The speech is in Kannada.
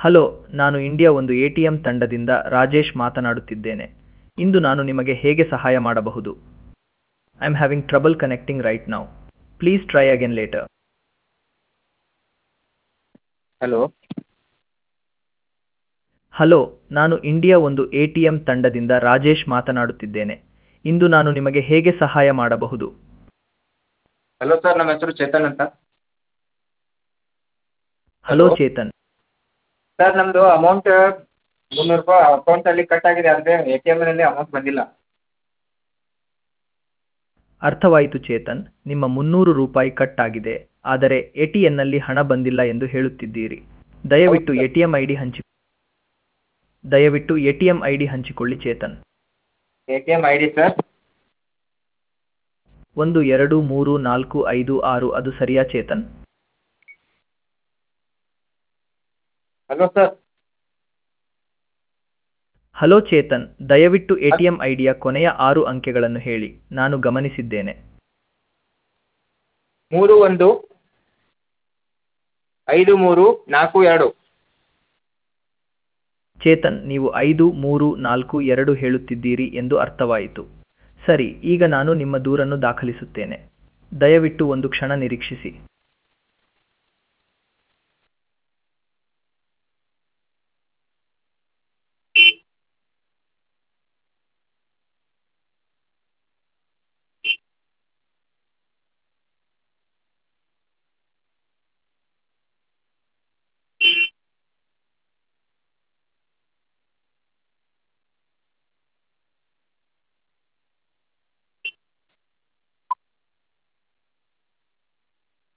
ಹಲೋ ನಾನು ಇಂಡಿಯಾ ಒಂದು ಎ ಟಿ ಎಂ ತಂಡದಿಂದ ರಾಜೇಶ್ ಮಾತನಾಡುತ್ತಿದ್ದೇನೆ ಇಂದು ನಾನು ನಿಮಗೆ ಹೇಗೆ ಸಹಾಯ ಮಾಡಬಹುದು I am having trouble connecting right now please try again later hello hello ನಾನು ಇಂಡಿಯಾ ಒಂದು ಎ ಟಿ ಎಂ ತಂಡದಿಂದ ರಾಜೇಶ್ ಮಾತನಾಡುತ್ತಿದ್ದೇನೆ ಇಂದು ನಾನು ನಿಮಗೆ ಹೇಗೆ ಸಹಾಯ ಮಾಡಬಹುದು ಹಲೋ ಸರ್ ನಮ್ಮ ಹೆಸರು ಚೇತನ್ ಅಂತ ಹಲೋ Hello. ಚೇತನ್ ಸರ್ ನಮ್ಮದು ಅಮೌಂಟ್ ಮುನ್ನೂರು ರೂಪಾಯಿ ಅಕೌಂಟಲ್ಲಿ ಕಟ್ ಆಗಿದೆ ಆದರೆ ಎ ಟಿ ಎಮ್ನಲ್ಲಿ ಅಮೌಂಟ್ ಬಂದಿಲ್ಲ ಅರ್ಥವಾಯಿತು ಚೇತನ್ ನಿಮ್ಮ ಮುನ್ನೂರು ರೂಪಾಯಿ ಕಟ್ ಆಗಿದೆ ಆದರೆ ಎ ಟಿ ಎನ್ನಲ್ಲಿ ಹಣ ಬಂದಿಲ್ಲ ಎಂದು ಹೇಳುತ್ತಿದ್ದೀರಿ ದಯವಿಟ್ಟು ಹೌದು A sir. T M I D ಹಂಚಿ ದಯವಿಟ್ಟು A T M I D ಹಂಚಿಕೊಳ್ಳಿ Chetan A T M I D sir ಒಂದು ಎರಡು ಮೂರು ನಾಲ್ಕು ಐದು ಆರು ಅದು ಸರಿಯಾ Chetan hello sir hello Chetan ದಯವಿಟ್ಟು ಎ ಟಿ ಎಂ ಐ ಡಿಯ ಕೊನೆಯ ಆರು ಅಂಕೆಗಳನ್ನು ಹೇಳಿ ನಾನು ಗಮನಿಸಿದ್ದೇನೆ ಮೂರು ಒಂದು ಐದು ಮೂರು ನಾಲ್ಕು ಎರಡು ಚೇತನ್ ನೀವು ಐದು ಮೂರು ನಾಲ್ಕು ಎರಡು ಹೇಳುತ್ತಿದ್ದೀರಿ ಎಂದು ಅರ್ಥವಾಯಿತು ಸರಿ ಈಗ ನಾನು ನಿಮ್ಮ ದೂರನ್ನು ದಾಖಲಿಸುತ್ತೇನೆ ದಯವಿಟ್ಟು ಒಂದು ಕ್ಷಣ ನಿರೀಕ್ಷಿಸಿ